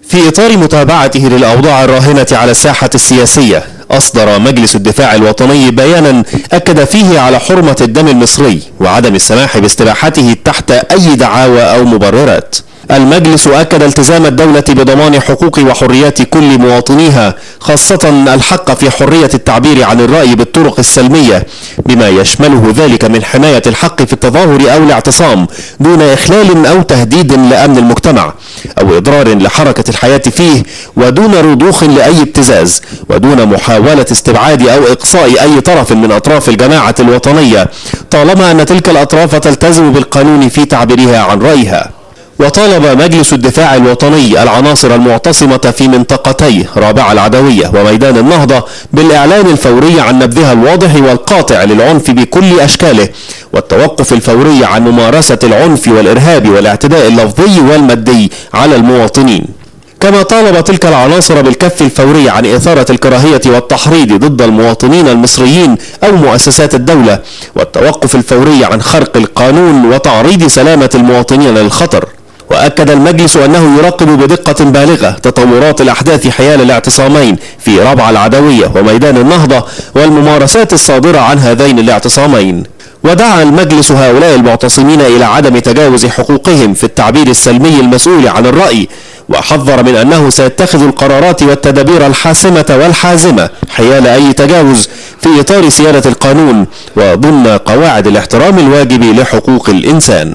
في إطار متابعته للأوضاع الراهنة على الساحة السياسية أصدر مجلس الدفاع الوطني بيانا أكد فيه على حرمة الدم المصري وعدم السماح باستباحته تحت أي دعاوى أو مبررات المجلس أكد التزام الدولة بضمان حقوق وحريات كل مواطنيها خاصة الحق في حرية التعبير عن الرأي بالطرق السلمية بما يشمله ذلك من حماية الحق في التظاهر أو الاعتصام دون إخلال أو تهديد لأمن المجتمع أو إضرار لحركة الحياة فيه ودون رضوخ لأي ابتزاز ودون محاولة استبعاد أو إقصاء أي طرف من أطراف الجماعة الوطنية طالما أن تلك الأطراف تلتزم بالقانون في تعبيرها عن رأيها وطالب مجلس الدفاع الوطني العناصر المعتصمة في منطقتي رابعة العدوية وميدان النهضة بالإعلان الفوري عن نبذها الواضح والقاطع للعنف بكل أشكاله والتوقف الفوري عن ممارسة العنف والإرهاب والاعتداء اللفظي والمادي على المواطنين كما طالب تلك العناصر بالكف الفوري عن إثارة الكراهية والتحريض ضد المواطنين المصريين أو مؤسسات الدولة والتوقف الفوري عن خرق القانون وتعريض سلامة المواطنين للخطر وأكد المجلس أنه يراقب بدقة بالغة تطورات الأحداث حيال الاعتصامين في ربع العدوية وميدان النهضة والممارسات الصادرة عن هذين الاعتصامين ودعا المجلس هؤلاء المعتصمين إلى عدم تجاوز حقوقهم في التعبير السلمي المسؤول عن الرأي وحذر من أنه سيتخذ القرارات والتدابير الحاسمة والحازمة حيال أي تجاوز في إطار سيادة القانون وضمن قواعد الاحترام الواجب لحقوق الإنسان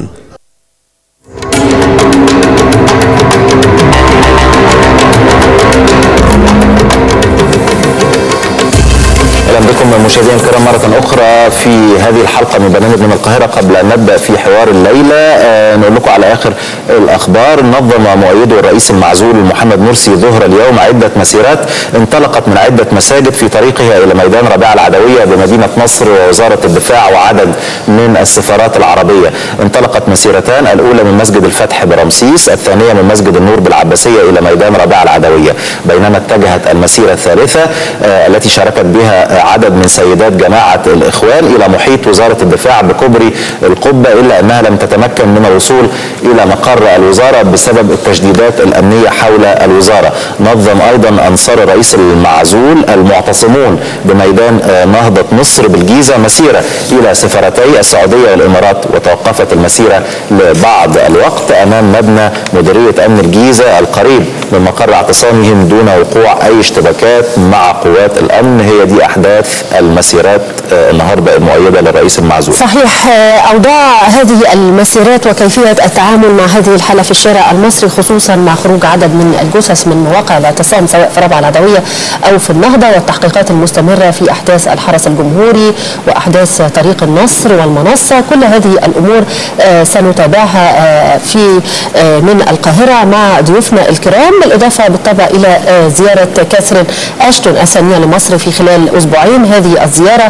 اهلا بكم مشاهدينا الكرام مره اخرى في هذه الحلقه من برنامج من القاهره قبل ان نبدا في حوار الليله آه، نقول لكم على اخر الاخبار نظم مؤيده الرئيس المعزول محمد مرسي ظهر اليوم عده مسيرات انطلقت من عده مساجد في طريقها الى ميدان ربيعه العدويه بمدينه نصر ووزاره الدفاع وعدد من السفارات العربيه انطلقت مسيرتان الاولى من مسجد الفتح برمسيس الثانيه من مسجد النور بالعباسيه الى ميدان ربيعه العدويه بينما اتجهت المسيره الثالثه آه، التي شاركت بها عدد من سيدات جماعة الإخوان إلى محيط وزارة الدفاع بكوبري القبة إلا أنها لم تتمكن من الوصول إلى مقر الوزارة بسبب التشديدات الأمنية حول الوزارة نظم أيضا أنصار الرئيس المعزول المعتصمون بميدان آه، نهضة مصر بالجيزة مسيرة إلى سفارتي السعودية والإمارات وتوقفت المسيرة لبعض الوقت أمام مبنى مديرية أمن الجيزة القريب من مقر اعتصامهم دون وقوع أي اشتباكات مع قوات الأمن هي دي أحداث المسيرات آه، النهاردة المؤيدة للرئيس المعزول صحيح آه، أوضاع هذه المسيرات وكيفية التعامل مع هذه الحالة في الشارع المصري خصوصا مع خروج عدد من الجثث من مواقع الاعتصام سواء في ربع العدوية أو في النهضة والتحقيقات المستمرة في أحداث الحرس الجمهوري وأحداث طريق النصر والمنصة كل هذه الأمور آه، سنتابعها آه، في آه، من القاهرة مع ضيوفنا الكرام بالإضافة بالطبع إلى آه، زيارة كاثرين أشتون الثانية لمصر في خلال أسبوعين هذه الزيارة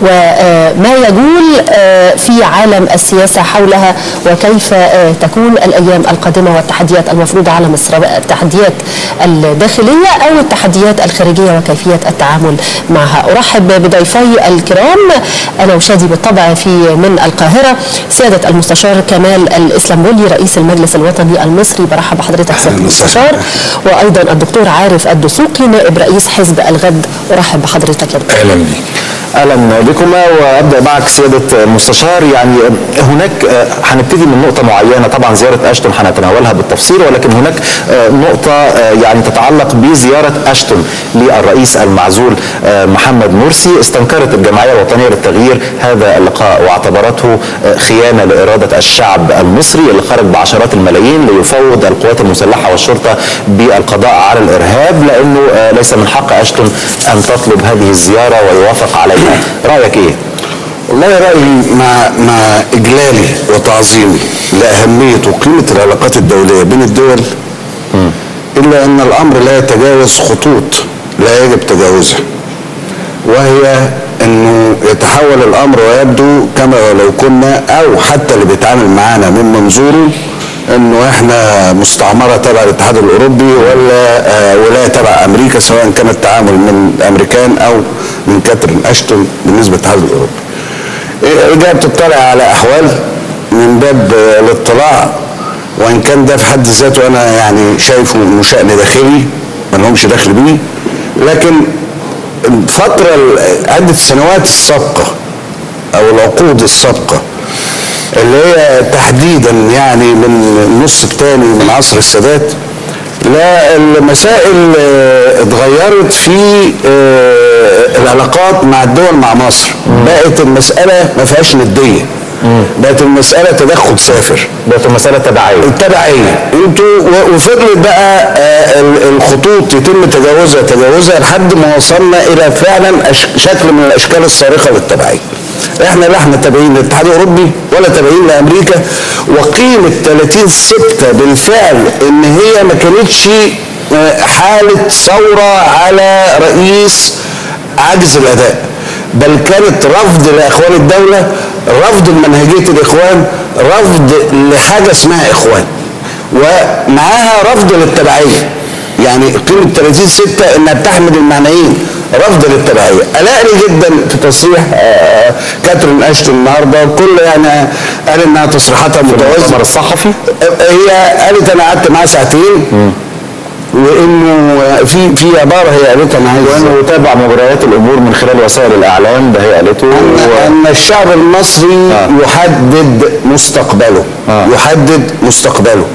وما يجول آه، في عالم السياسة حولها وكيف آه، تكون الأيام القادمة والتحديات المفروضة على مصر سواء التحديات الداخلية أو التحديات الخارجية وكيفية التعامل معها أرحب بضيفي الكرام أنا وشادي بالطبع في من القاهرة سيادة المستشار كمال الإسلامبولي رئيس المجلس الوطني المصري برحب بحضرتك سيادة المستشار وأيضا الدكتور عارف الدسوقي نائب رئيس حزب الغد أرحب بحضرتك يا دكتور اهلا بيك اهلا بكما وابدا معك سياده المستشار يعني هناك آه، هنبتدي من نقطه معينه طبعا زياره اشتون هنتناولها بالتفصيل ولكن هناك آه، نقطه آه، يعني تتعلق بزياره اشتون للرئيس المعزول آه، محمد مرسي استنكرت الجمعيه الوطنيه للتغيير هذا اللقاء واعتبرته آه، خيانه لاراده الشعب المصري اللي خرج بعشرات الملايين ليفوض القوات المسلحه والشرطه بالقضاء على الارهاب لانه آه، ليس من حق اشتون ان تطلب هذه الزياره ويوافق عليها رايك ايه؟ والله رأيي مع مع إجلالي وتعظيمي لأهمية وقيمة العلاقات الدولية بين الدول إلا أن الأمر لا يتجاوز خطوط لا يجب تجاوزها وهي أنه يتحول الأمر ويبدو كما لو كنا أو حتى اللي بيتعامل معانا من منظوره انه احنا مستعمره تبع الاتحاد الاوروبي ولا آه ولايه تبع امريكا سواء كان التعامل من الامريكان او من كاترين اشتون بالنسبه للاتحاد الاوروبي. إيه، جايه بتطلع على احوال من باب آه، الاطلاع وان كان ده في حد ذاته انا يعني شايفه انه شان داخلي ما لهمش دخل بيه لكن الفتره عده السنوات السابقه او العقود السابقه اللي هي تحديدا يعني من النص الثاني من عصر السادات لا المسائل آه، اتغيرت في آه، العلاقات مع الدول مع مصر بقت المسألة ما فيهاش ندية بقت المسألة تدخل سافر بقت المساله تبعيه التبعية انتوا و- وفضلت بقى آه، ال- الخطوط يتم تجاوزها تجاوزها لحد ما وصلنا الى فعلا أش- شكل من الاشكال الصارخة للتبعية احنا لا احنا تابعين للاتحاد الاوروبي ولا تابعين لامريكا وقيمة 30 ستة بالفعل ان هي ما كانتش آه، حالة ثورة على رئيس عجز الاداء بل كانت رفض لاخوان الدوله رفض لمنهجيه الاخوان رفض لحاجه اسمها اخوان ومعاها رفض للتبعيه يعني قيمه 30 6 انها بتحمل المعنيين رفض للتبعيه قلقني جدا في تصريح آه، كاترين اشتون النهارده الكل يعني قال انها تصريحاتها متوازنه المؤتمر الصحفي هي قالت انا قعدت معاها ساعتين وانه في في عباره هي قالتها انا عايز وانه يتابع مجريات الامور من خلال وسائل الاعلام ده هي قالته أن, و... أن الشعب المصري آه. يحدد مستقبله آه. يحدد مستقبله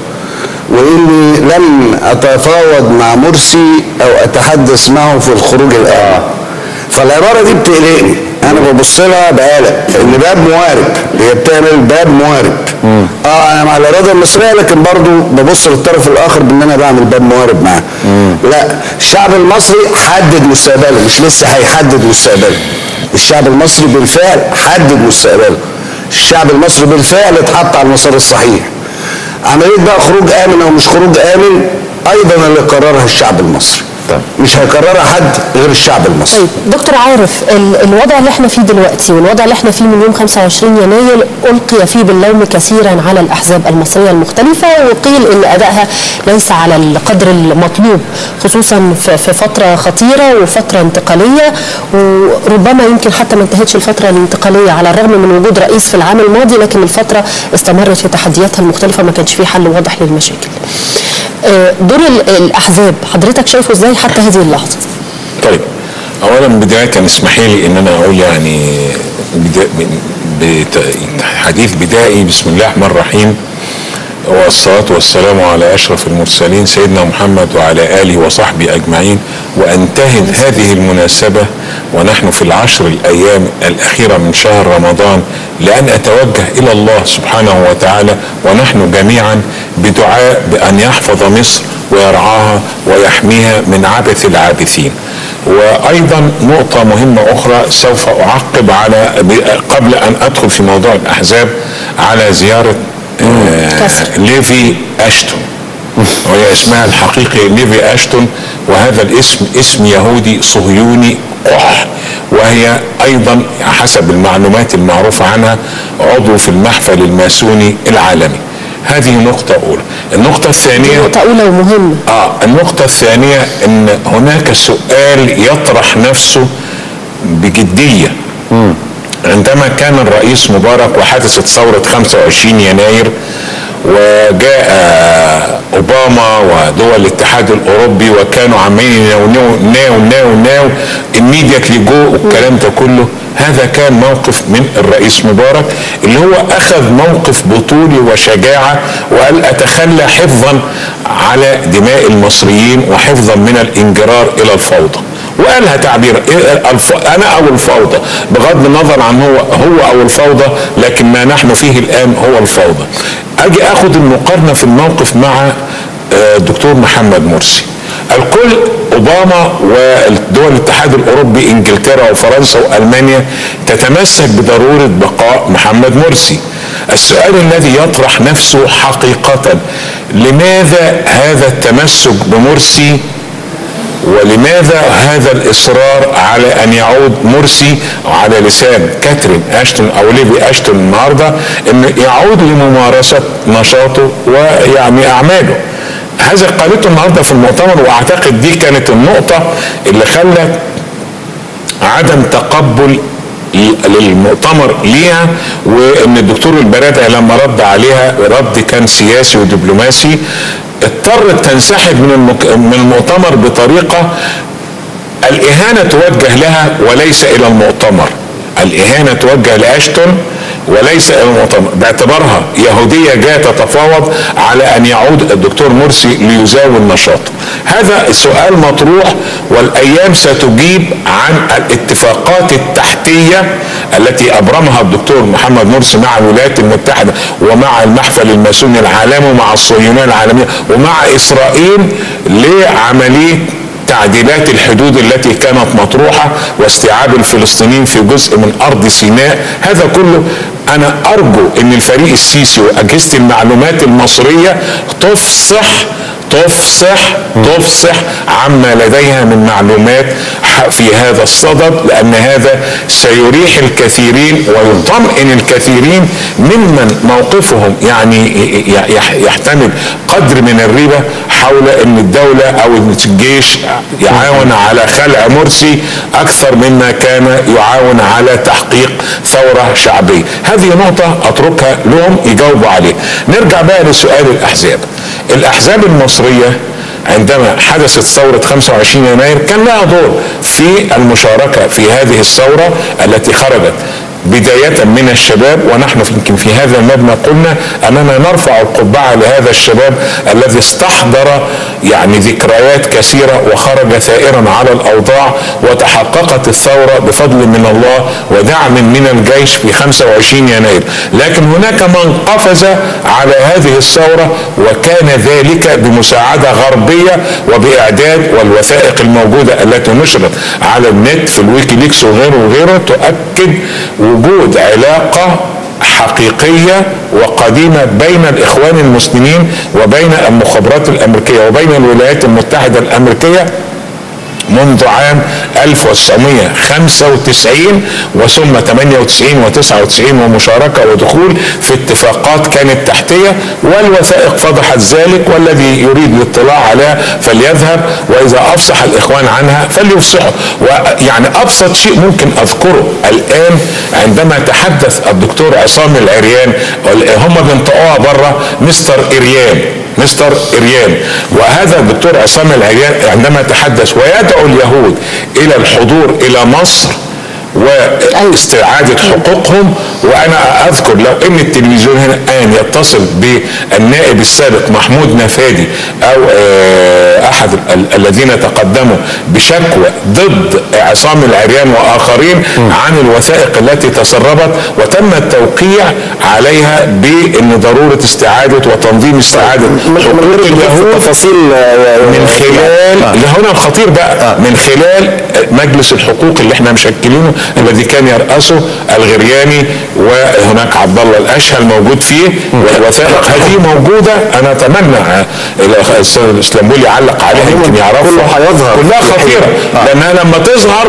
وإني لم أتفاوض مع مرسي أو أتحدث معه في الخروج الآن فالعبارة دي بتقلقني أنا ببص لها بقلق إن باب موارب هي بتعمل باب موارب اه انا مع الاراده المصريه لكن برضو ببص للطرف الاخر بان انا بعمل باب موارب معاه لا الشعب المصري حدد مستقبله مش لسه هيحدد مستقبله الشعب المصري بالفعل حدد مستقبله الشعب المصري بالفعل اتحط على المسار الصحيح عمليه بقى خروج امن او مش خروج امن ايضا اللي قررها الشعب المصري طيب. مش هيقررها حد غير الشعب المصري طيب دكتور عارف ال- الوضع اللي احنا فيه دلوقتي والوضع اللي احنا فيه من يوم 25 يناير ألقي فيه باللوم كثيرا على الأحزاب المصرية المختلفة وقيل إن أدائها ليس على القدر المطلوب خصوصا في في فترة خطيرة وفترة انتقالية وربما يمكن حتى ما انتهتش الفترة الانتقالية على الرغم من وجود رئيس في العام الماضي لكن الفترة استمرت في تحدياتها المختلفة ما كانش فيه حل واضح للمشاكل. آه، دور ال- الأحزاب حضرتك شايفه ازاي حتى هذه اللحظة؟ طيب اولا بدايه اسمحي لي ان انا اقول يعني بدا بت- حديث بدائي بسم الله الرحمن الرحيم والصلاة والسلام على أشرف المرسلين سيدنا محمد وعلى آله وصحبه أجمعين وأنتهز هذه المناسبة ونحن في العشر الأيام الأخيرة من شهر رمضان لأن أتوجه إلى الله سبحانه وتعالى ونحن جميعا بدعاء بأن يحفظ مصر ويرعاها ويحميها من عبث العابثين وايضا نقطه مهمه اخرى سوف اعقب على قبل ان ادخل في موضوع الاحزاب على زياره آه كسر. ليفي اشتون وهي اسمها الحقيقي ليفي اشتون وهذا الاسم اسم يهودي صهيوني قح وهي ايضا حسب المعلومات المعروفه عنها عضو في المحفل الماسوني العالمي هذه نقطة أولى النقطة الثانية نقطة أولى ومهمة اه النقطة الثانية ان هناك سؤال يطرح نفسه بجدية عندما كان الرئيس مبارك وحدثت ثورة 25 يناير وجاء اوباما ودول الاتحاد الاوروبي وكانوا عمالين يناونوا ناو ناو ناو immediately جو والكلام ده كله هذا كان موقف من الرئيس مبارك اللي هو اخذ موقف بطولي وشجاعه وقال اتخلى حفظا على دماء المصريين وحفظا من الانجرار الى الفوضى وقالها تعبير إيه الف... انا او الفوضى بغض النظر عن هو هو او الفوضى لكن ما نحن فيه الان هو الفوضى اجي اخذ المقارنه في الموقف مع آه، الدكتور محمد مرسي الكل اوباما ودول الاتحاد الاوروبي انجلترا وفرنسا والمانيا تتمسك بضروره بقاء محمد مرسي السؤال الذي يطرح نفسه حقيقه لماذا هذا التمسك بمرسي ولماذا هذا الاصرار على ان يعود مرسي على لسان كاترين اشتون او ليفي اشتون النهارده ان يعود لممارسه نشاطه ويعني اعماله هذا قالته النهارده في المؤتمر واعتقد دي كانت النقطه اللي خلت عدم تقبل للمؤتمر ليها وان الدكتور البرادعي لما رد عليها رد كان سياسي ودبلوماسي اضطرت تنسحب من المك... من المؤتمر بطريقه الاهانه توجه لها وليس الى المؤتمر الاهانه توجه لاشتون وليس الى المؤتمر باعتبارها يهوديه جايه تتفاوض على ان يعود الدكتور مرسي ليزاول نشاطه. هذا سؤال مطروح والايام ستجيب عن الاتفاقات التحتيه التي ابرمها الدكتور محمد مرسي مع الولايات المتحده ومع المحفل الماسوني العالمي ومع الصهيونيه العالميه ومع اسرائيل لعمليه تعديلات الحدود التي كانت مطروحه واستيعاب الفلسطينيين في جزء من ارض سيناء هذا كله انا ارجو ان الفريق السيسي واجهزه المعلومات المصريه تفصح تفصح تفصح عما لديها من معلومات في هذا الصدد لان هذا سيريح الكثيرين ويطمئن الكثيرين ممن موقفهم يعني يحتمل قدر من الريبه حول ان الدوله او الجيش يعاون على خلع مرسي اكثر مما كان يعاون على تحقيق ثوره شعبيه هذه نقطه اتركها لهم يجاوبوا عليها نرجع بقى لسؤال الاحزاب الاحزاب المصريه عندما حدثت ثورة 25 يناير كان لها دور في المشاركة في هذه الثورة التي خرجت بداية من الشباب ونحن يمكن في هذا المبنى قلنا أننا نرفع القبعة لهذا الشباب الذي استحضر يعني ذكريات كثيرة وخرج ثائرا على الأوضاع وتحققت الثورة بفضل من الله ودعم من الجيش في 25 يناير لكن هناك من قفز على هذه الثورة وكان ذلك بمساعدة غربية وبإعداد والوثائق الموجودة التي نشرت على النت في الويكيليكس وغيره وغيره تؤكد وجود علاقة حقيقية وقديمة بين الإخوان المسلمين وبين المخابرات الأمريكية وبين الولايات المتحدة الأمريكية منذ عام 1995 وثم 98 و99 ومشاركة ودخول في اتفاقات كانت تحتية والوثائق فضحت ذلك والذي يريد الاطلاع عليها فليذهب وإذا أفصح الإخوان عنها فليفصحوا ويعني أبسط شيء ممكن أذكره الآن عندما تحدث الدكتور عصام العريان هم بينطقوها بره مستر إريان مستر إريان وهذا الدكتور عصام العريان عندما تحدث ويدعو اليهود إلى الحضور إلى مصر واستعادة حقوقهم وأنا أذكر لو أن التلفزيون هنا الآن يتصل بالنائب السابق محمود نفادي أو أحد الذين تقدموا بشكوى ضد عصام العريان وآخرين عن الوثائق التي تسربت وتم التوقيع عليها بأن ضرورة استعادة وتنظيم استعادة حقوق اليهود تفاصيل من خلال هنا الخطير بقى من خلال مجلس الحقوق اللي احنا مشكلينه الذي كان يرأسه الغرياني وهناك عبد الله الاشهل موجود فيه والوثائق هذه موجوده انا اتمنى الاستاذ الاسلامبولي يعلق عليها يمكن يعرفها كله هيظهر كلها خطيره لانها لما تظهر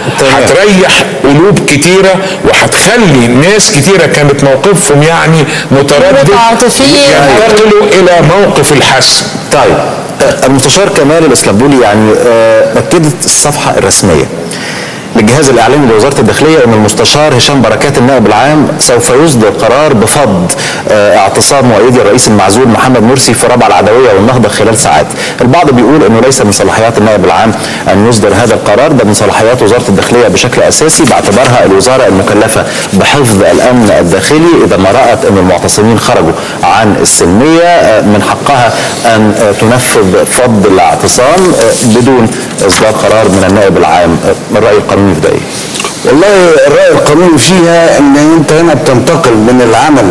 هتريح قلوب كتيره وهتخلي ناس كتيره كانت موقفهم يعني متردد عاطفيا ينتقلوا الى موقف الحسم طيب المستشار كمال الاسلامبولي يعني اكدت الصفحه الرسميه للجهاز الاعلامي لوزاره الداخليه ان المستشار هشام بركات النائب العام سوف يصدر قرار بفض اعتصام مؤيدي الرئيس المعزول محمد مرسي في ربع العدويه والنهضه خلال ساعات. البعض بيقول انه ليس من صلاحيات النائب العام ان يصدر هذا القرار ده من صلاحيات وزاره الداخليه بشكل اساسي باعتبارها الوزاره المكلفه بحفظ الامن الداخلي اذا ما رات ان المعتصمين خرجوا عن السلميه من حقها ان تنفذ فض الاعتصام بدون اصدار قرار من النائب العام. الراي القانوني في ده ايه؟ والله الرأي القانوني فيها ان انت هنا بتنتقل من العمل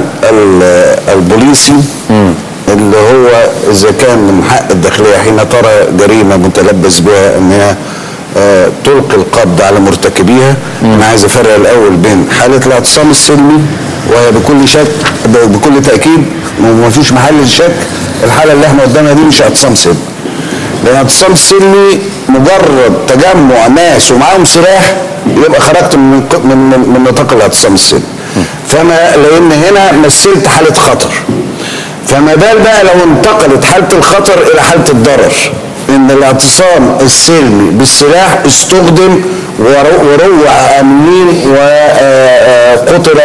البوليسي اللي هو اذا كان من حق الداخليه حين ترى جريمه متلبس بها ان هي آه تلقي القبض على مرتكبيها انا عايز افرق الاول بين حاله الاعتصام السلمي وهي بكل شك بكل تاكيد ما فيش محل للشك الحاله اللي احنا قدامها دي مش اعتصام سلمي لان الاعتصام السلمي مجرد تجمع ناس ومعاهم سلاح يبقى خرجت من من من, من نطاق الاعتصام السلمي فانا لان هنا مثلت حاله خطر فما بال بقى لو انتقلت حاله الخطر الى حاله الضرر ان الاعتصام السلمي بالسلاح استخدم ورو- وروع امنين وقتل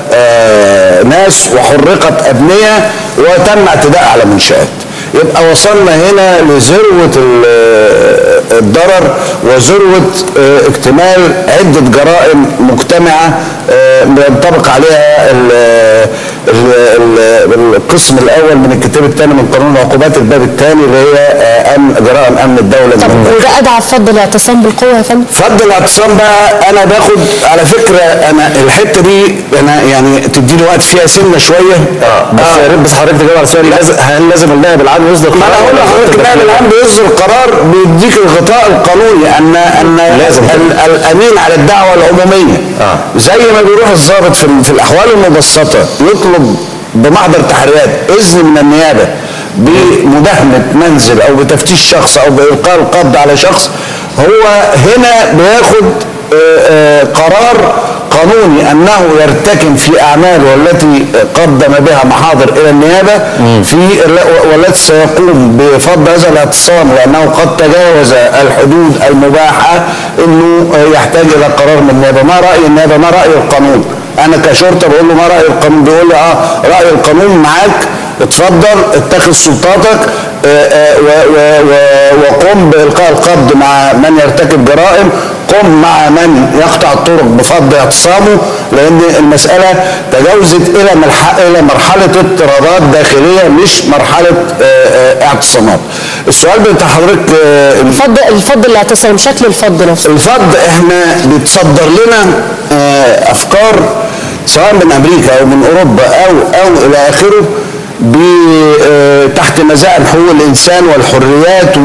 ناس وحرقت ابنيه وتم اعتداء على منشات يبقى وصلنا هنا لذروه ال- الضرر وذروه آه، اكتمال عده جرائم مجتمعه آه، ينطبق عليها ال- ال- ال- القسم الاول من الكتاب الثاني من قانون العقوبات الباب الثاني اللي هي آه، أمن جرائم امن الدوله طب من الدولة. وده ادعى فضل الاعتصام بالقوه يا فندم؟ فضل الاعتصام بقى انا باخد على فكره انا الحته دي انا يعني تديني وقت فيها سنه شويه اه بس يا ريت بس حضرتك تجاوب على سؤالي لازم هل لازم النائب العام يصدر ما انا قرار اقول ولا لحضرتك يصدر النائب تكليف؟ العام بيصدر قرار بيديك الغطاء القانوني ان ان لازم ال- الامين على الدعوه العموميه آه. زي ما بيروح الضابط في, ال- في الاحوال المبسطه يطلب بمحضر تحريات اذن من النيابه بمداهمه منزل او بتفتيش شخص او بالقاء القبض على شخص هو هنا بياخد آه، آه، قرار قانوني انه يرتكن في اعماله التي قدم بها محاضر الى النيابه في والتي سيقوم بفض هذا الاعتصام لانه قد تجاوز الحدود المباحه انه يحتاج الى قرار من النيابه ما راي النيابه ما راي القانون انا كشرطه بقول له ما راي القانون بيقول لي اه راي القانون معاك اتفضل اتخذ سلطاتك آه، آه، و- و- و- وقم بالقاء القبض مع من يرتكب جرائم قم مع من يقطع الطرق بفض اعتصامه لان المساله تجاوزت الى ملح- الى مرحله اضطرابات داخليه مش مرحله آه، آه، اعتصامات. السؤال بتاع حضرتك آه، الفض الفض الاعتصام شكل الفض نفسه الفض احنا بتصدر لنا آه، افكار سواء من امريكا او من اوروبا او او الى اخره ب- آه، تحت مزاعم حقوق الانسان والحريات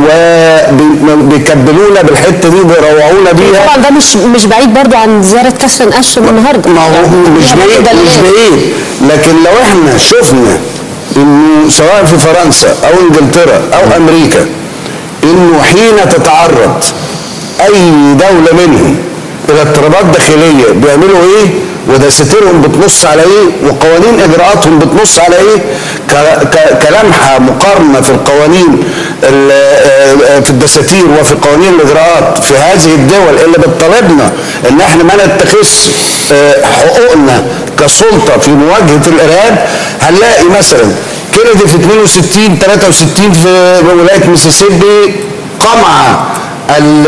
وبيكبلونا بالحته دي وبيروعونا بيها طبعا ده مش مش بعيد برضو عن زياره كشف اشرم النهارده ما هو مش فيها بعيد برضو مش دليل. بعيد لكن لو احنا شفنا انه سواء في فرنسا او انجلترا او امريكا انه حين تتعرض اي دوله منهم الى اضطرابات داخليه بيعملوا ايه ودساتيرهم بتنص على ايه وقوانين اجراءاتهم بتنص على ايه ك- ك- كلمحه مقارنه في القوانين ال- آه، في الدساتير وفي قوانين الاجراءات في هذه الدول اللي بتطالبنا ان احنا ما نتخذش آه، حقوقنا كسلطه في مواجهه الارهاب هنلاقي مثلا كندي في 62 63 في ولايه ميسيسيبي قمع ال-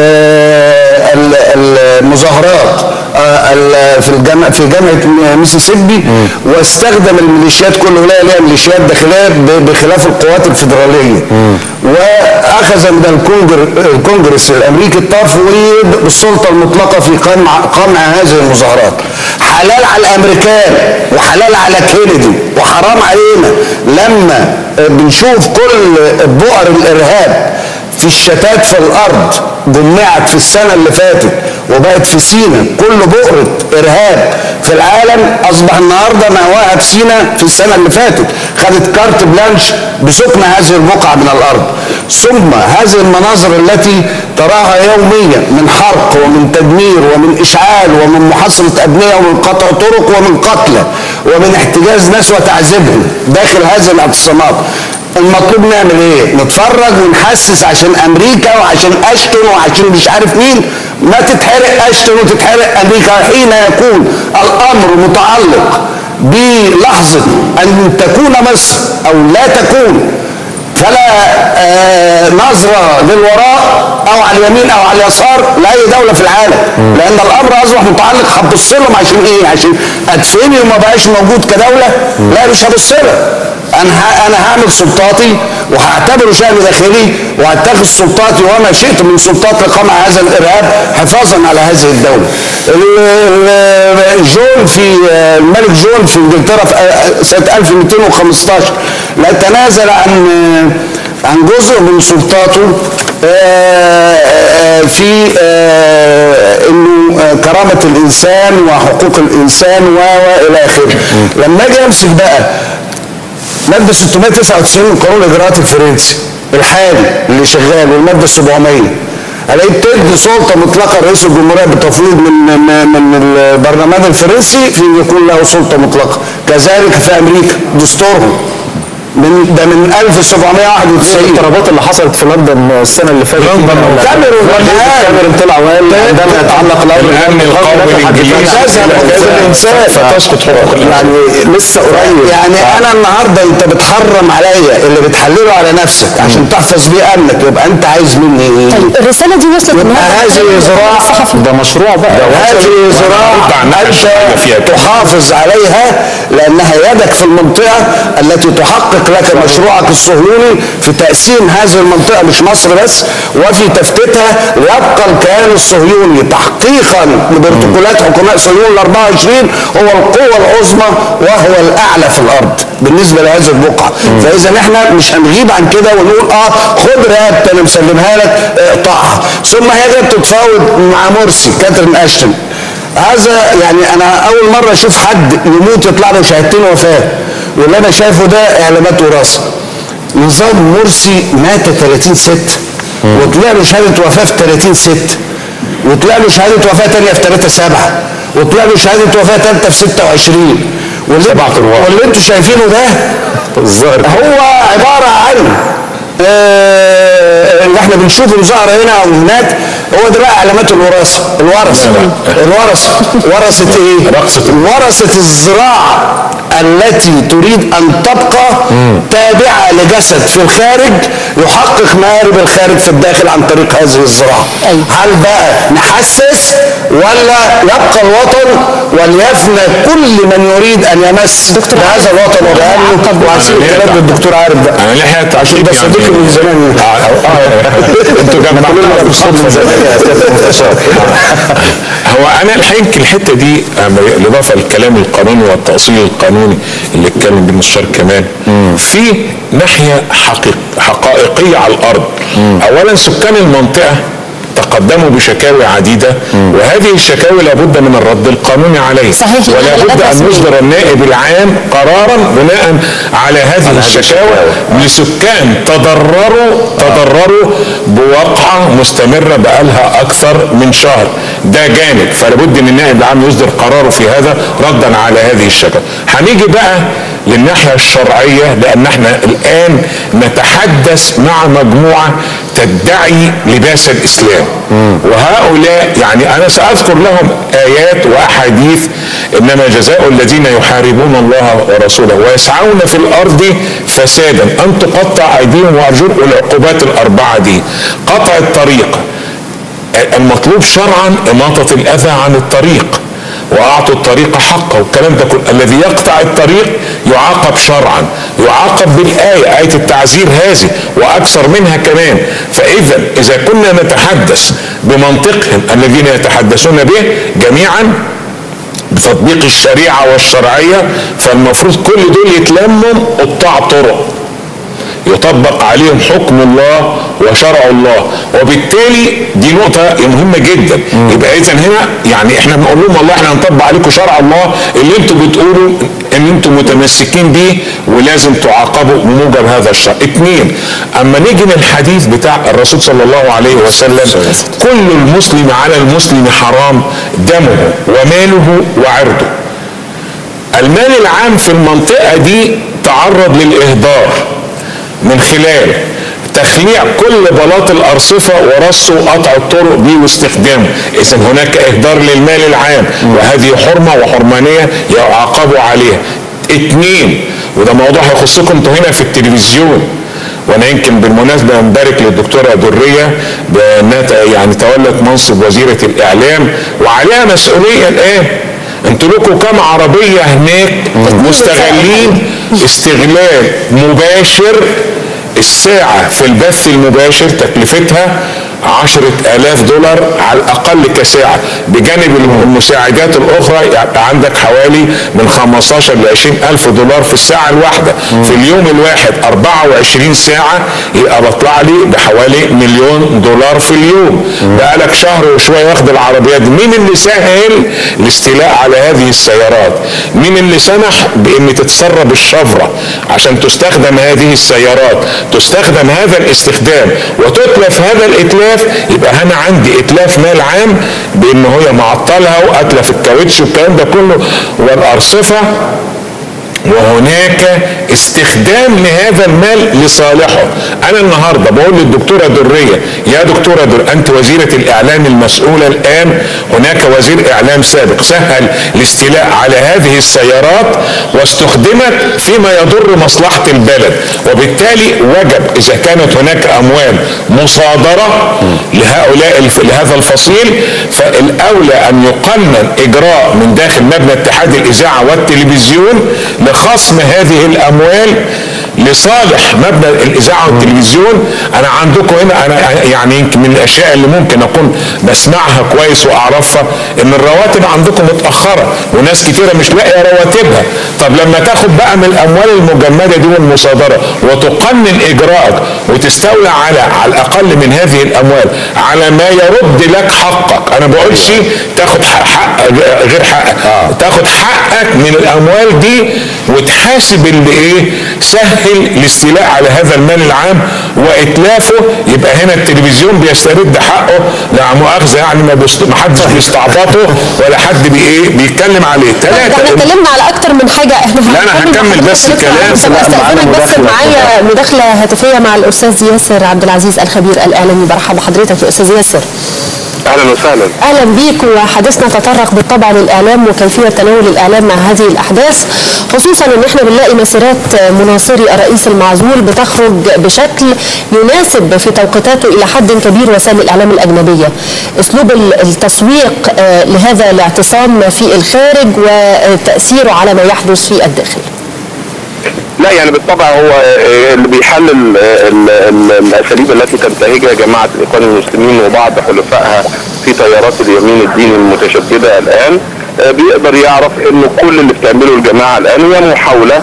ال- المظاهرات آه، ال- في الجامعة في جامعة ميسيسيبي واستخدم الميليشيات كل ولاية ليها ميليشيات داخلية ب- بخلاف القوات الفيدرالية وأخذ من الكونجر الكونجرس الأمريكي التفويض بالسلطة المطلقة في قمع قمع هذه المظاهرات حلال على الأمريكان وحلال على كينيدي وحرام علينا لما آه، بنشوف كل بؤر الإرهاب في الشتات في الارض جمعت في السنه اللي فاتت وبقت في سينا كل بؤره ارهاب في العالم اصبح النهارده مأواها في سينا في السنه اللي فاتت خدت كارت بلانش بسكن هذه البقعه من الارض ثم هذه المناظر التي تراها يوميا من حرق ومن تدمير ومن اشعال ومن محاصره ابنيه ومن قطع طرق ومن قتلى ومن احتجاز ناس وتعذيبهم داخل هذه الاعتصامات المطلوب نعمل ايه؟ نتفرج ونحسس عشان امريكا وعشان اشتون وعشان مش عارف مين ما تتحرق اشتون وتتحرق امريكا حين يكون الامر متعلق بلحظه ان تكون مصر او لا تكون فلا آه نظرة للوراء او على اليمين او على اليسار لاي دولة في العالم لان الامر اصبح متعلق هتبص لهم عشان ايه عشان ادفني وما بقاش موجود كدولة لا مش هبص لها انا ه- انا هعمل سلطاتي وهعتبره شأن داخلي وهتخذ سلطاتي وما شئت من سلطات لقمع هذا الارهاب حفاظا على هذه الدوله. ال- ال- جون في الملك جون في انجلترا في سنه 1215 لا تنازل عن عن جزء من سلطاته آه، آه، في آه، انه آه، كرامه الانسان وحقوق الانسان و والى اخره. لما اجي امسك بقى مادة 699 من قانون الإجراءات الفرنسي الحالي اللي شغال والمادة 700 الاقي بتدي سلطة مطلقة رئيس الجمهورية بتفويض من من من البرلمان الفرنسي في ان يكون له سلطة مطلقة كذلك في امريكا دستورهم من ده من 1791 الاضطرابات اللي حصلت في لندن السنه اللي فاتت لندن ولا- كاميرون ولا والآن. كاميرون طلع وقال عندما يتعلق الامر الامن القومي الانجليزي تذهب حقوق الإنسان. فتسقط حقوق الانسان يعني لسه قريب يعني انا النهارده انت بتحرم عليا اللي بتحلله على نفسك عشان تحفظ بيه امنك يبقى انت عايز مني ايه؟ طيب الرساله دي وصلت يبقى النهارده هذه زراعه الصحفي ده مشروع بقى هذه زراعة رد عن نقش حاجة فيها أنت كده. تحافظ عليها لأنها يدك في المنطقة التي تحقق لك مشروعك الصهيوني في تقسيم هذه المنطقة مش مصر بس وفي تفتيتها ليبقى الكيان الصهيوني تحقيقا لبروتوكولات حكماء صهيون ال 24 هو القوة العظمى وهو الأعلى في الأرض بالنسبة لهذه البقعة فإذا احنا مش هنغيب عن كده ونقول اه خد رقبتي أنا مسلمها لك اقطعها ثم هي جت تتفاوض مع مرسي كاترين أشتون هذا يعني انا اول مره اشوف حد يموت يطلع له شهادتين وفاه واللي انا شايفه ده اعلامات وراثه نظام مرسي مات 30 ست وطلع له شهاده وفاه في 30 ست وطلع له شهاده وفاه ثانيه في 3 7 وطلع له شهاده وفاه ثالثه في 26 واللي, واللي انتوا شايفينه ده الظاهر هو عباره عن آه، اللي احنا بنشوفه ظهر هنا او هناك هو ده بقى علامات الوراثه الورثه الورثه ورثه ايه؟ رقصة. ورثه الزراعه التي تريد ان تبقى تابعه لجسد في الخارج يحقق مآرب الخارج في الداخل عن طريق هذه الزراعه. أيوة. هل بقى نحسس ولا يبقى الوطن وليفنى كل من يريد ان يمس بهذا الوطن وبأهله وهسيب الكلام للدكتور عارف بقى. انا لحقت عشان ده صديقي من زمان انتوا جمعتونا بالصدفه هو انا الحقيقه الحته دي آه، بالاضافه للكلام القانوني والتاصيل القانوني اللي اتكلم بيه المستشار كمان في ناحيه حقيق حقائقيه على الارض اولا سكان المنطقه تقدموا بشكاوي عديده وهذه الشكاوي لابد من الرد القانوني عليها صحيح، ولا يعني بد لا ان تسمية. يصدر النائب العام قرارا بناء على هذه الشكاوى لسكان تضرروا تضرروا بواقعة مستمرة بقالها أكثر من شهر ده جانب فلابد أن النائب العام يصدر قراره في هذا ردا على هذه الشكاوى هنيجي بقى للناحية الشرعية لأن احنا الآن نتحدث مع مجموعة تدعي لباس الإسلام وهؤلاء يعني أنا سأذكر لهم آيات وأحاديث إنما جزاء الذين يحاربون الله ورسوله ويسعون في الأرض فسادا أن تقطع أيديهم وأرجلهم والعقوبات الأربعة دي قطع الطريق المطلوب شرعا إماطة الأذى عن الطريق واعطوا الطريق حقه والكلام ده كله الذي يقطع الطريق يعاقب شرعا يعاقب بالايه ايه التعزير هذه واكثر منها كمان فاذا اذا كنا نتحدث بمنطقهم الذين يتحدثون به جميعا بتطبيق الشريعه والشرعيه فالمفروض كل دول يتلموا قطاع طرق يطبق عليهم حكم الله وشرع الله وبالتالي دي نقطة مهمة جدا يبقى إذا هنا يعني احنا بنقول لهم والله احنا هنطبق عليكم شرع الله اللي انتم بتقولوا ان انتم متمسكين بيه ولازم تعاقبوا بموجب هذا الشرع. اثنين اما نيجي للحديث بتاع الرسول صلى الله عليه وسلم كل المسلم على المسلم حرام دمه وماله وعرضه. المال العام في المنطقة دي تعرض للإهدار من خلال تخليع كل بلاط الأرصفة ورصه وقطع الطرق بيه واستخدامه إذا هناك إهدار للمال العام وهذه حرمة وحرمانية يعاقبوا عليها اثنين وده موضوع هيخصكم انتوا هنا في التلفزيون وانا يمكن بالمناسبه نبارك للدكتوره دريه بانها ت- يعني تولت منصب وزيره الاعلام وعليها مسؤوليه الان انتوا لكم كام عربيه هناك مستغلين استغلال مباشر الساعة في البث المباشر تكلفتها عشرة آلاف دولار على الأقل كساعة بجانب المساعدات الأخرى يبقى عندك حوالي من 15 ل 20 ألف دولار في الساعة الواحدة في اليوم الواحد 24 ساعة يبقى بطلع لي بحوالي مليون دولار في اليوم بقالك شهر وشوية واخد العربيات دي. مين اللي سهل الاستيلاء على هذه السيارات مين اللي سمح بأن تتسرب الشفرة عشان تستخدم هذه السيارات تستخدم هذا الاستخدام وتتلف هذا الاتلاف يبقى انا عندي اتلاف مال عام بان هي معطلها واتلف الكاوتش والكلام ده كله والارصفه وهناك استخدام لهذا المال لصالحه انا النهارده بقول للدكتوره دريه يا دكتوره در انت وزيره الاعلام المسؤوله الان هناك وزير اعلام سابق سهل الاستيلاء على هذه السيارات واستخدمت فيما يضر مصلحه البلد وبالتالي وجب اذا كانت هناك اموال مصادره لهؤلاء الف... لهذا الفصيل فالاولى ان يقنن اجراء من داخل مبنى اتحاد الاذاعه والتلفزيون لخصم هذه الاموال لصالح مبنى الاذاعه والتلفزيون انا عندكم هنا انا يعني يمكن من الاشياء اللي ممكن اكون بسمعها كويس واعرفها ان الرواتب عندكم متاخره وناس كتيره مش لاقيه رواتبها طب لما تاخد بقى من الاموال المجمده دي والمصادره وتقنن اجراءك وتستولى على على الاقل من هذه الاموال على ما يرد لك حقك انا بقولش تاخد حق, حق غير حقك تاخد حقك من الاموال دي وتحاسب اللي ايه سهل الاستيلاء على هذا المال العام واتلافه يبقى هنا التلفزيون بيسترد حقه لا مؤاخذه يعني ما, بيست... ما حدش بيستعبطه ولا حد بي ايه بيتكلم عليه طيب احنا ثلاثه اتكلمنا على اكتر من حاجه احنا لا، أنا هكمل بس كلام. بس لا، معانا استاذنك بس مداخلة. معايا مداخله هاتفيه مع الاستاذ ياسر عبد العزيز الخبير الاعلامي برحب بحضرتك يا استاذ ياسر اهلا وسهلا اهلا بيك وحديثنا تطرق بالطبع للاعلام وكيفيه تناول الاعلام مع هذه الاحداث خصوصا ان احنا بنلاقي مسيرات مناصري الرئيس المعزول بتخرج بشكل يناسب في توقيتاته الى حد كبير وسائل الاعلام الاجنبيه اسلوب ال- التسويق آه، لهذا الاعتصام في الخارج وتاثيره على ما يحدث في الداخل لا يعني بالطبع هو آه، اللي بيحلل آه، ال- ال- الاساليب التي تنتهجها جماعه الاخوان المسلمين وبعض حلفائها في تيارات اليمين الديني المتشدده الان آه، بيقدر يعرف انه كل اللي بتعمله الجماعه الان هي محاوله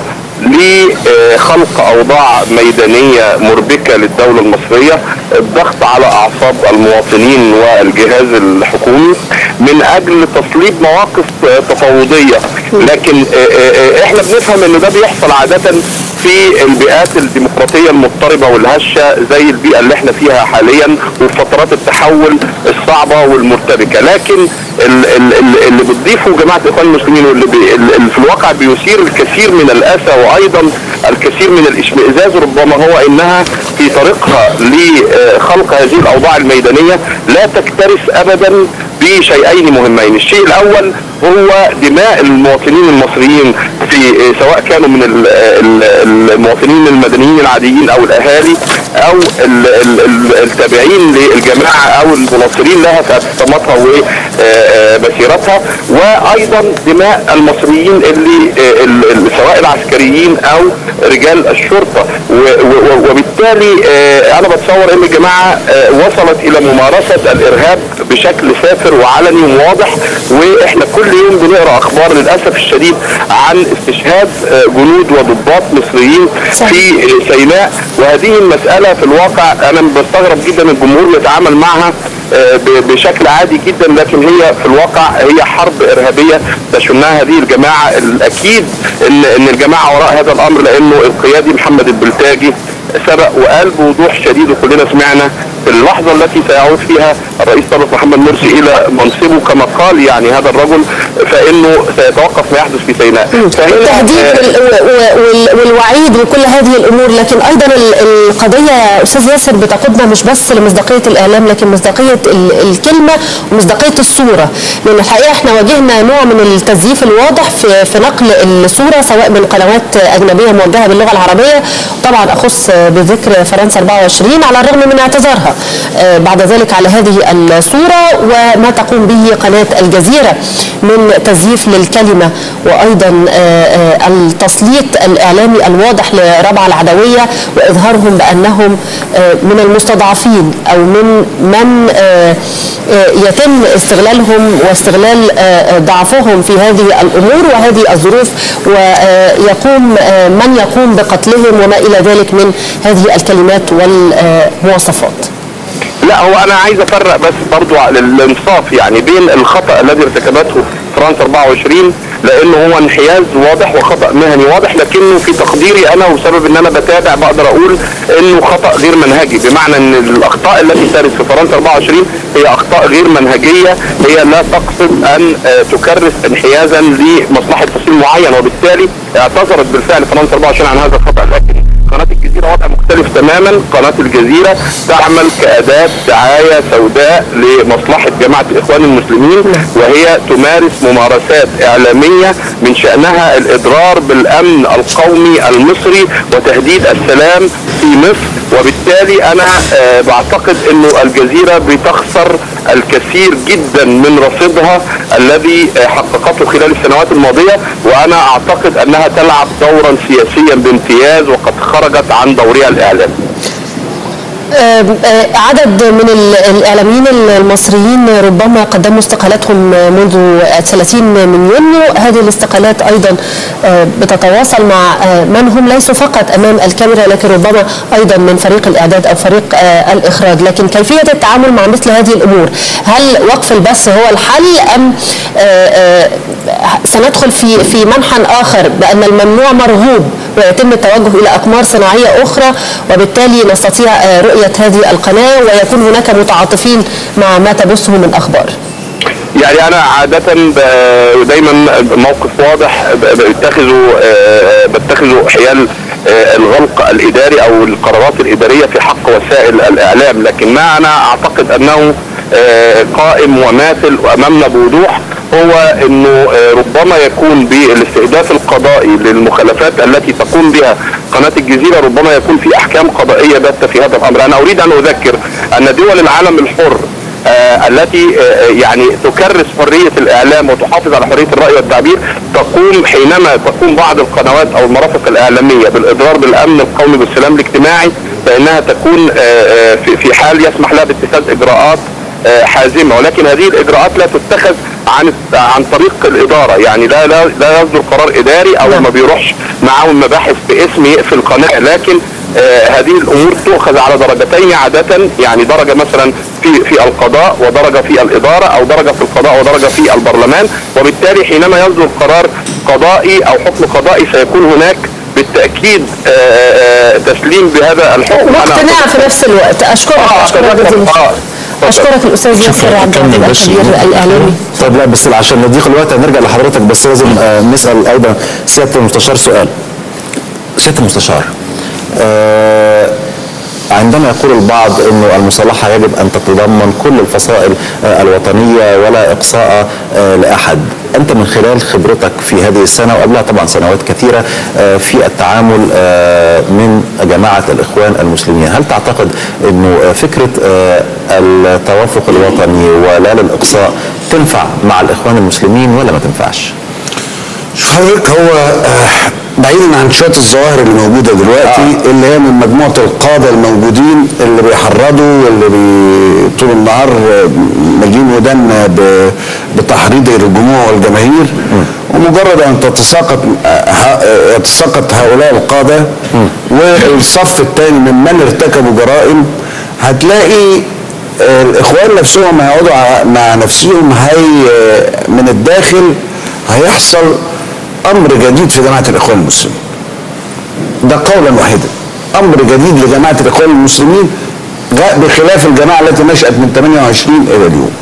لخلق اوضاع ميدانيه مربكه للدوله المصريه الضغط على اعصاب المواطنين والجهاز الحكومي من اجل تصليب مواقف آه، تفاوضيه لكن آه، آه، آه، احنا بنفهم ان ده بيحصل عاده في البيئات الديمقراطيه المضطربه والهشه زي البيئه اللي احنا فيها حاليا وفي فترات التحول الصعبه والمرتبكه لكن ال- ال- ال- اللي بتضيفه جماعه الاخوان المسلمين واللي بي اللي في الواقع بيثير الكثير من الاسى وايضا الكثير من الاشمئزاز ربما هو انها في طريقها لخلق هذه الاوضاع الميدانيه لا تكترث ابدا بشيئين مهمين الشيء الاول هو دماء المواطنين المصريين في سواء كانوا من ال- ال- المواطنين المدنيين العاديين او الاهالي او ال- ال- ال- التابعين للجماعه او المناصرين لها في اعتصاماتها ومسيرتها وايضا دماء المصريين اللي آه، ال- ال- سواء العسكريين او رجال الشرطه و- و- وبالتالي آه، انا بتصور ان الجماعه آه، وصلت الى ممارسه الارهاب بشكل سافر وعلني وواضح واحنا كل يوم بنقرا اخبار للاسف الشديد عن استشهاد آه، جنود وضباط مصريين صحيح. في آه، سيناء وهذه المساله في الواقع انا بستغرب جدا الجمهور يتعامل معها آه، ب- بشكل عادي جدا لكن هي في الواقع هي حرب ارهابيه تشنها هذه الجماعه الاكيد ان ان الجماعه وراء هذا الامر لانه القيادي محمد البلتاجي سبق وقال بوضوح شديد وكلنا سمعنا في اللحظه التي سيعود فيها الرئيس طارق محمد مرسي الى منصبه كما قال يعني هذا الرجل فانه سيتوقف ما يحدث في سيناء فهنا التهديد آه، وال- و- وال- والوعيد وكل هذه الامور لكن ايضا ال- القضيه يا استاذ ياسر بتقودنا مش بس لمصداقيه الاعلام لكن مصداقيه ال- الكلمه ومصداقيه الصوره لان الحقيقه احنا واجهنا نوع من التزييف الواضح في في نقل الصوره سواء من قنوات اجنبيه موجهه باللغه العربيه طبعا اخص بذكر فرنسا 24 على الرغم من اعتذارها آه، بعد ذلك على هذه الصوره وما تقوم به قناه الجزيره من تزييف للكلمه وايضا آه، آه، التسليط الاعلامي الواضح لربع العدويه واظهارهم بانهم آه، من المستضعفين او من من آه، آه، يتم استغلالهم واستغلال آه، آه، ضعفهم في هذه الامور وهذه الظروف ويقوم آه، من يقوم بقتلهم وما الى ذلك من هذه الكلمات والمواصفات. لا هو انا عايز افرق بس برضو على الانصاف يعني بين الخطا الذي ارتكبته فرنسا 24 لانه هو انحياز واضح وخطا مهني واضح لكنه في تقديري انا وبسبب ان انا بتابع بقدر اقول انه خطا غير منهجي بمعنى ان الاخطاء الاخطاء التي ترد في فرنسا 24 هي اخطاء غير منهجيه هي لا تقصد ان آه، تكرس انحيازا لمصلحه فصيل معين وبالتالي اعتذرت بالفعل فرنسا 24 عن هذا الخطا لكن قناة الجزيرة وضع مختلف تماما قناة الجزيرة تعمل كأداة دعاية سوداء لمصلحة جماعة الإخوان المسلمين وهي تمارس ممارسات إعلامية من شأنها الإضرار بالأمن القومي المصري وتهديد السلام في مصر وبالتالي أنا آه، بعتقد أنه الجزيرة بتخسر الكثير جدا من رصيدها الذي آه، حققته خلال السنوات الماضية وأنا أعتقد أنها تلعب دورا سياسيا بامتياز وقد خرجت عن دورها الإعلامي آه، آه، عدد من ال- الإعلاميين المصريين ربما قدموا استقالاتهم منذ 30 من يونيو هذه الاستقالات أيضا آه، بتتواصل مع آه، من هم ليسوا فقط أمام الكاميرا لكن ربما أيضا من فريق الإعداد أو فريق آه، الإخراج لكن كيفية التعامل مع مثل هذه الأمور هل وقف البث هو الحل أم آه، آه، سندخل في في منحى آخر بأن الممنوع مرغوب ويتم التوجه إلى أقمار صناعية أخرى وبالتالي نستطيع آه، رؤية هذه القناة ويكون هناك متعاطفين مع ما تبثه من أخبار يعني انا عادة ب- دايما موقف واضح ب- بتخذه آه، بتخذه حيال آه، الغلق الاداري او القرارات الادارية في حق وسائل الاعلام لكن ما انا اعتقد انه آه، قائم وماثل امامنا بوضوح هو انه آه، ربما يكون بالاستهداف القضائي للمخالفات التي تقوم بها قناة الجزيرة ربما يكون في احكام قضائية باتة في هذا الامر انا اريد ان اذكر ان دول العالم الحر آه، التي آه، يعني تكرس حرية الإعلام وتحافظ على حرية الرأي والتعبير تقوم حينما تقوم بعض القنوات أو المرافق الإعلامية بالإضرار بالأمن القومي بالسلام الاجتماعي فإنها تكون آه، آه، في- في حال يسمح لها باتخاذ إجراءات آه، حازمة ولكن هذه الإجراءات لا تتخذ عن عن طريق الإدارة يعني لا لا لا يصدر قرار إداري أو نعم. ما بيروحش معاهم مباحث باسم يقفل القناة لكن آه، هذه الامور تؤخذ على درجتين عاده يعني درجه مثلا في في القضاء ودرجه في الاداره او درجه في القضاء ودرجه في البرلمان وبالتالي حينما يصدر قرار قضائي او حكم قضائي سيكون هناك بالتاكيد آه، آه، تسليم بهذا الحكم أنا واقتناع في نفس الوقت أشكرك آه، أشكرك آه، جزيلا آه. أشكرك الأستاذ ياسر عبد كمل العزيز بس. الكبير الإعلامي طيب لا بس عشان نضيق الوقت هنرجع لحضرتك بس لازم آه، نسال ايضا سياده المستشار سؤال سياده المستشار آه، عندما يقول البعض انه المصالحه يجب ان تتضمن كل الفصائل آه، الوطنيه ولا اقصاء آه، لاحد انت من خلال خبرتك في هذه السنه وقبلها طبعا سنوات كثيره آه، في التعامل آه، من جماعه الاخوان المسلمين هل تعتقد انه آه، فكره آه، التوافق الوطني ولا للاقصاء تنفع مع الاخوان المسلمين ولا ما تنفعش شوف حضرتك هو آه، بعيدا عن شويه الظواهر اللي موجوده دلوقتي آه. اللي هي من مجموعه القاده الموجودين اللي بيحرضوا واللي بي طول النهار آه، مالين ودنا ب- بتحريض الجموع والجماهير ومجرد ان تتساقط آه، ه- آه، يتساقط هؤلاء القاده والصف الثاني ممن ارتكبوا جرائم هتلاقي آه، الاخوان نفسهم هيقعدوا ع- مع نفسهم هي آه، من الداخل هيحصل امر جديد في جماعه الاخوان المسلمين ده قولا واحدا امر جديد لجماعه الاخوان المسلمين جاء بخلاف الجماعه التي نشات من 28 الى اليوم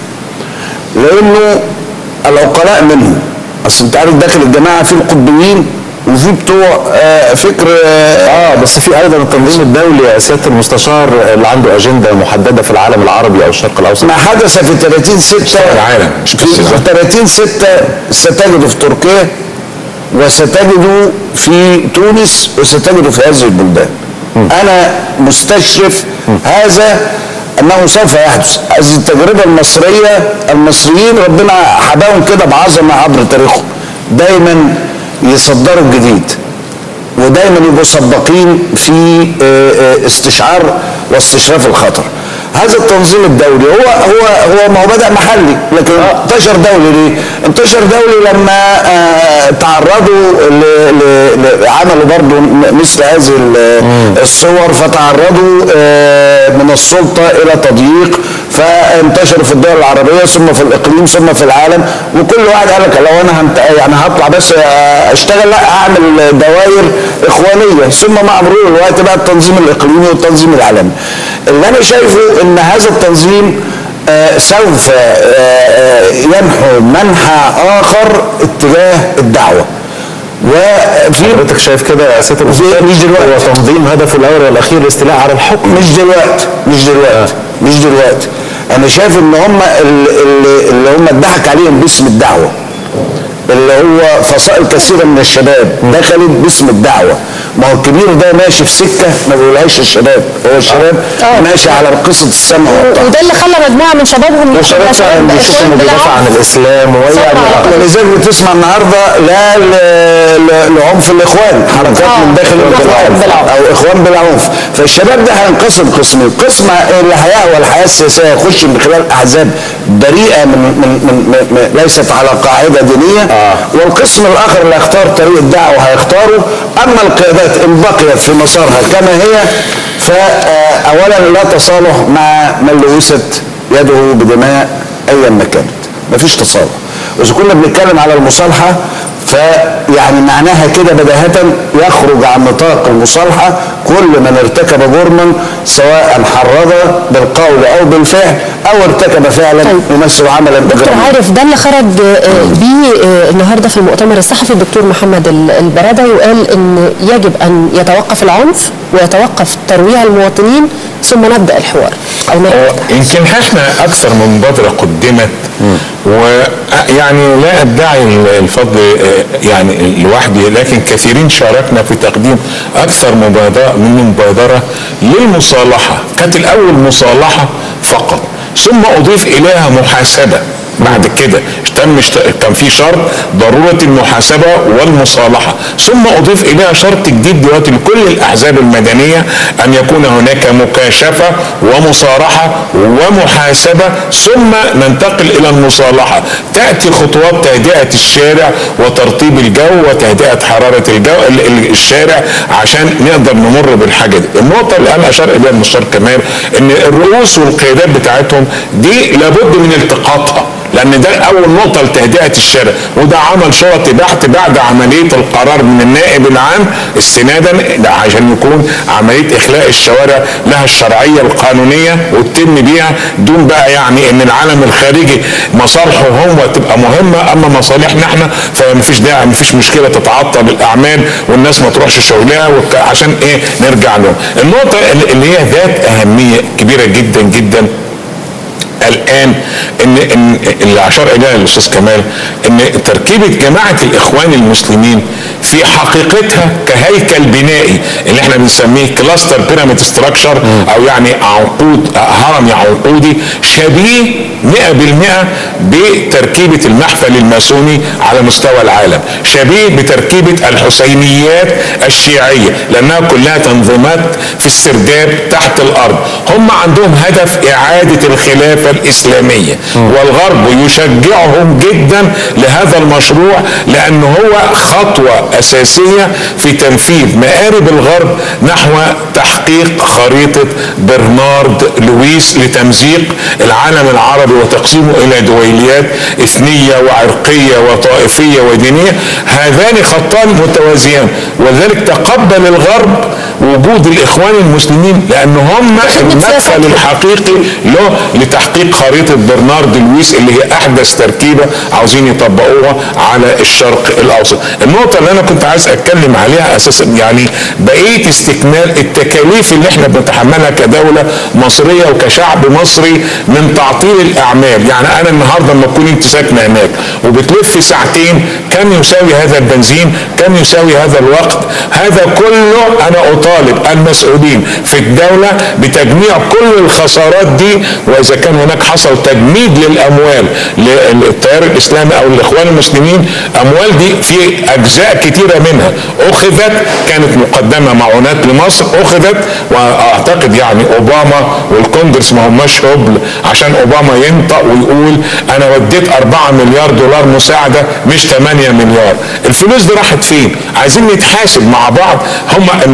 لانه العقلاء منهم اصل انت عارف داخل الجماعه في القطبيين وفي بتوع آه، فكر آه، اه بس في ايضا التنظيم الدولي يا سياده المستشار اللي عنده اجنده محدده في العالم العربي او الشرق الاوسط ما حدث في 30 6 العالم، مش بس في ده. 30 6 ستجد في تركيا وستجد في تونس وستجد في هذه البلدان انا مستشرف هذا انه سوف يحدث هذه التجربه المصريه المصريين ربنا حباهم كده بعظمه عبر تاريخهم دايما يصدروا الجديد ودايما يبقوا سباقين في آه، آه، استشعار واستشراف الخطر هذا التنظيم الدولي هو هو هو ما هو بدا محلي لكن انتشر دولي ليه؟ انتشر دولي لما آه، تعرضوا ل- ل- ل- عملوا برضو م- مثل هذه ال- الصور فتعرضوا آه، من السلطه الى تضييق فانتشروا في الدول العربيه ثم في الاقليم ثم في العالم وكل واحد قال لك لو انا هنت... يعني هطلع بس اشتغل لا اعمل دوائر اخوانيه ثم مع مرور الوقت بقى التنظيم الاقليمي والتنظيم العالمي. اللي انا شايفه ان هذا التنظيم آه، سوف آه، آه، ينحو منحى اخر اتجاه الدعوه وفي حضرتك شايف كده يا سياده الاستاذ مش دلوقتي. هو تنظيم هدفه الاول والاخير الاستيلاء على الحكم مش دلوقتي مش دلوقتي مش دلوقتي انا شايف ان هم اللي, اللي هم اتضحك عليهم باسم الدعوه اللي هو فصائل كثيره من الشباب دخلت باسم الدعوه ما هو الكبير ده ماشي في سكه ما بيقولهاش الشباب هو الشباب آه. ماشي على قصه السمع والطاعه وده اللي خلى مجموعه من شبابهم والشباب يبقى فعلا شباب بيشوفوا انه إخوان بيدافع عن بالعنف. الاسلام ويعني طبعاً. ولذلك بتسمع النهارده لا ل- ل- لعنف الاخوان حركات آه. من داخل بالعنف. الاخوان او اخوان بالعنف فالشباب ده هينقسم قسمين قسم اللي هيهوى الحياه السياسيه يخش من خلال احزاب بريئه من, من, من, من, من ليست على قاعده دينيه آه. والقسم الاخر اللي هيختار طريق الدعوه هيختاره اما القيادات ان بقيت في مسارها كما هي فاولا لا تصالح مع من لوثت يده بدماء ايا ما كانت مفيش تصالح واذا كنا بنتكلم على المصالحه فيعني معناها كده بداهة يخرج عن نطاق المصالحة كل من ارتكب جرما سواء حرض بالقول أو بالفعل أو ارتكب فعلا طيب. يمثل عملا دكتور إجراميا. عارف ده اللي خرج آه، بيه آه، النهارده في المؤتمر الصحفي الدكتور محمد ال- البرادعي وقال ان يجب ان يتوقف العنف ويتوقف ترويع المواطنين ثم نبدا الحوار او نبدا يمكن احنا اكثر من مبادره قدمت ويعني لا ادعي الفضل آه، يعني لوحدي لكن كثيرين شاركنا في تقديم اكثر مبادره من مبادره للمصالحه كانت الاول مصالحه فقط ثم اضيف اليها محاسبه بعد كده تم اشت- كان في شرط ضروره المحاسبه والمصالحه ثم اضيف اليها شرط جديد دلوقتي لكل الاحزاب المدنيه ان يكون هناك مكاشفه ومصارحه ومحاسبه ثم ننتقل الى المصالحه تاتي خطوات تهدئه الشارع وترطيب الجو وتهدئه حراره الجو ال- ال- الشارع عشان نقدر نمر بالحاجه دي النقطه اللي انا اشار اليها المستشار كمال ان الرؤوس والقيادات بتاعتهم دي لابد من التقاطها لان ده اول نقطه لتهدئه الشارع وده عمل شرطي بحت بعد عمليه القرار من النائب العام استنادا ده عشان يكون عمليه اخلاء الشوارع لها الشرعيه القانونيه وتتم بيها دون بقى يعني ان العالم الخارجي مصالحه هو تبقى مهمه اما مصالحنا احنا فمفيش داعي مفيش مشكله تتعطل الاعمال والناس ما تروحش شغلها وك- عشان ايه نرجع لهم النقطه اللي هي ذات اهميه كبيره جدا جدا الان ان ان اللي اشار اليها الاستاذ كمال ان تركيبه جماعه الاخوان المسلمين في حقيقتها كهيكل بنائي اللي احنا بنسميه كلاستر بيراميد ستراكشر او يعني عنقود هرمي عنقودي شبيه 100% بتركيبه المحفل الماسوني على مستوى العالم شبيه بتركيبه الحسينيات الشيعيه لانها كلها تنظيمات في السرداب تحت الارض هم عندهم هدف اعاده الخلافه الاسلاميه والغرب يشجعهم جدا لهذا المشروع لان هو خطوه اساسيه في تنفيذ مآرب الغرب نحو تحقيق خريطه برنارد لويس لتمزيق العالم العربي وتقسيمه الى دويليات اثنيه وعرقيه وطائفيه ودينيه هذان خطان متوازيان ولذلك تقبل الغرب وجود الاخوان المسلمين لان هم المدخل الحقيقي له لتحقيق خريطه برنارد لويس اللي هي احدث تركيبه عاوزين يطبقوها على الشرق الاوسط. النقطه اللي انا كنت عايز اتكلم عليها اساسا يعني بقيه استكمال التكاليف اللي احنا بنتحملها كدوله مصريه وكشعب مصري من تعطيل الاعمال، يعني انا النهارده لما تكون انت ساكنه هناك وبتلف ساعتين كم يساوي هذا البنزين؟ كم يساوي هذا الوقت؟ هذا كله انا اطالب المسؤولين في الدوله بتجميع كل الخسارات دي واذا كان هناك حصل تجميد للاموال للتيار الاسلامي او الاخوان المسلمين اموال دي في اجزاء كتيره منها اخذت كانت مقدمه معونات لمصر اخذت واعتقد يعني اوباما والكونجرس ما هماش هبل عشان اوباما ينطق ويقول انا وديت 4 مليار دولار مساعده مش 8 مليار الفلوس دي راحت فين عايزين نتحاسب مع بعض هم النهارده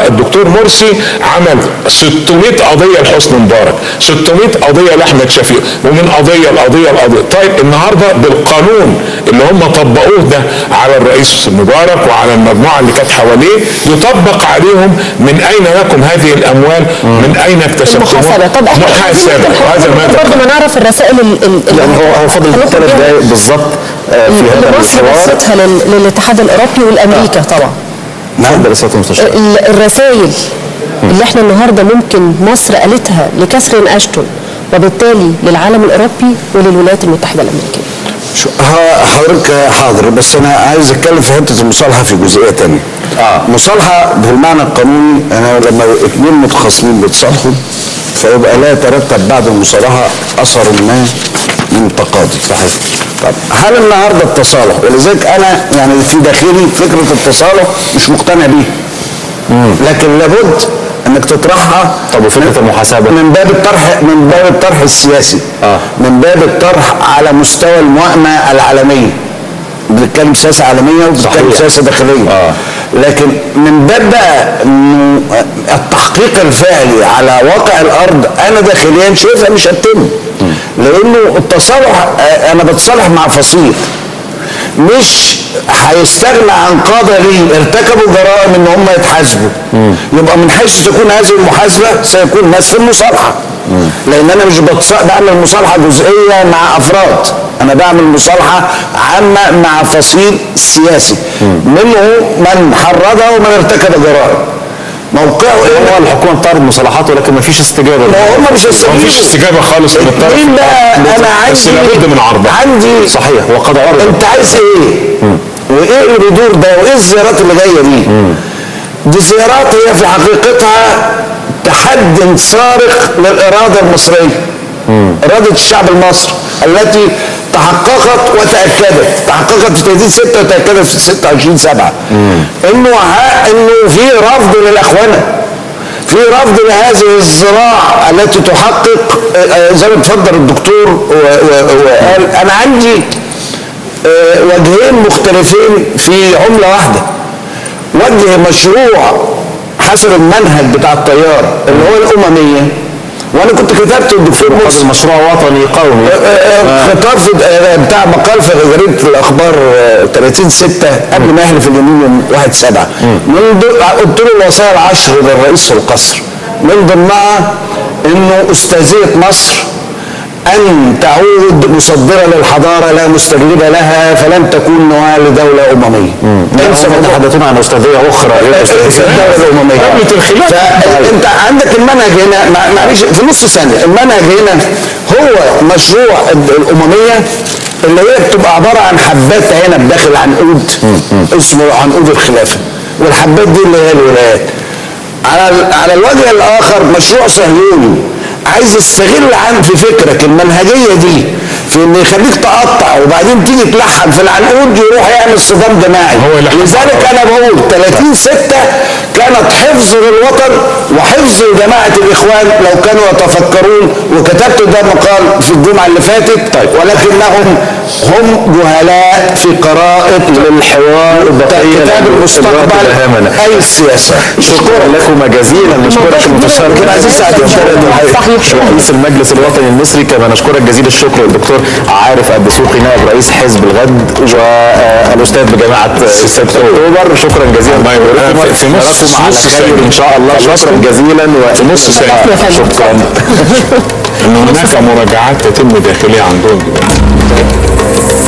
الدكتور مرسي عمل 600 قضيه لحسني مبارك 600 قضيه لاحمد شفيق ومن قضيه لقضيه لقضيه طيب النهارده بالقانون اللي هم طبقوه ده على الرئيس مبارك وعلى المجموعه اللي كانت حواليه يطبق عليهم من اين لكم هذه الاموال من اين اكتسبتموها المحاسبه طب احنا محاسبه وهذا ما برضه ما نعرف الرسائل ال- ال- يعني هو هو فاضل هنخرج ثلاث بيها دقائق بالظبط آه، في اللي هذا مصر الحوار بثتها لل- للاتحاد الاوروبي والامريكا طبعا اتفضل يا سياده المستشار ال- الرسائل اللي احنا النهارده ممكن مصر قالتها لكاثرين اشتون وبالتالي للعالم الاوروبي وللولايات المتحده الامريكيه شو- ه- حضرتك حاضر بس انا عايز اتكلم في حته المصالحه في جزئيه تانية آه. مصالحه بالمعنى القانوني انا لما اثنين متخاصمين بيتصالحوا فيبقى لا يترتب بعد المصالحه اثر ما من تقاضي صحيح طب هل النهارده التصالح ولذلك انا يعني في داخلي فكره التصالح مش مقتنع بيها لكن لابد انك تطرحها طب وفكره المحاسبه من باب الطرح من باب الطرح السياسي آه. من باب الطرح على مستوى الموائمه العالميه بنتكلم سياسه عالميه وبنتكلم صحيح. سياسه داخليه آه. لكن من باب بقى انه التحقيق الفعلي على واقع الارض انا داخليا شايفها مش هتتم لانه التصالح آه، انا بتصالح مع فصيل مش هيستغنى عن قدري ارتكبوا جرائم ان هم يتحاسبوا يبقى من حيث تكون هذه المحاسبه سيكون ناس في المصالحه لان انا مش بتص- بعمل مصالحه جزئيه مع افراد انا بعمل مصالحه عامه مع فصيل سياسي منه من حرض ومن ارتكب جرائم موقعه هو ايه الحكومه بتعرض مصالحات ولكن ما فيش استجابه ما هم مش مفيش هيستجيبوا استجابه خالص من الطرف مين بقى انا بس عندي لابد من عرضها عندي صحيح وقد عرض انت عايز ايه؟ وايه اللي بيدور ده؟ وايه الزيارات اللي جايه دي؟ دي زيارات هي في حقيقتها تحد صارخ للاراده المصريه. اراده الشعب المصري التي تحققت وتاكدت، تحققت في 30 6 وتاكدت في 26 7 انه ها انه في رفض للاخوانه في رفض لهذه الزراعة التي تحقق آه، آه، زي ما اتفضل الدكتور و- و- وقال أنا عندي آه، وجهين مختلفين في عملة واحدة وجه مشروع حسب المنهج بتاع الطيارة اللي هو الأممية وأنا كنت كتبت الدكتور هذا مرسي المشروع وطني قومي خطاب في- آه، بتاع مقال في جريده الاخبار آه، 30 6 قبل ما يحلف اليمين يوم 1 7 من ضمن قلت له الوصايا العشر للرئيس في القصر من ضمنها انه استاذيه مصر ان تعود مصدره للحضاره لا مستجلبه لها فلن تكون نواه لدوله امميه. انسى هم موضوع يتحدثون عن استاذيه اخرى غير استاذيه الدولة الأممية قبل الخلاف. فأنت عندك المنهج هنا مع- معلش في نص ثانية المنهج هنا هو مشروع ال- الأممية اللي هي بتبقى عبارة عن حبات عنب داخل عنقود اسمه عنقود الخلافة والحبات دي اللي هي الولايات على ال- على الوجه الآخر مشروع صهيوني عايز يستغل عن في فكرك المنهجية دي في ان يخليك تقطع وبعدين تيجي تلحم في العنقود يروح يعمل صدام جماعي هو يلحم لذلك انا بقول 30 6 كانت حفظ للوطن وحفظ لجماعه الاخوان لو كانوا يتفكرون وكتبت ده مقال في الجمعه اللي فاتت طيب. ولكنهم هم جهلاء في قراءه للحوار البقية كتاب الوقت المستقبل دهمنا. اي السياسه شكرا لكم جزيلا نشكرك المستشار كده عايزين ساعتين صحيح. رئيس المجلس الوطني المصري كما نشكرك جزيل الشكر الدكتور عارف الدسوقي نائب رئيس حزب الغد والاستاذ بجامعه 6 اكتوبر شكرا جزيلا الله يبارك لكم. فيك. في نص- نراكم على نص خير ساعة. ان شاء الله خلصنا. شكرا جزيلا في نص ساعة. شكرا ان هناك مراجعات تتم داخليا عندهم دلوقتي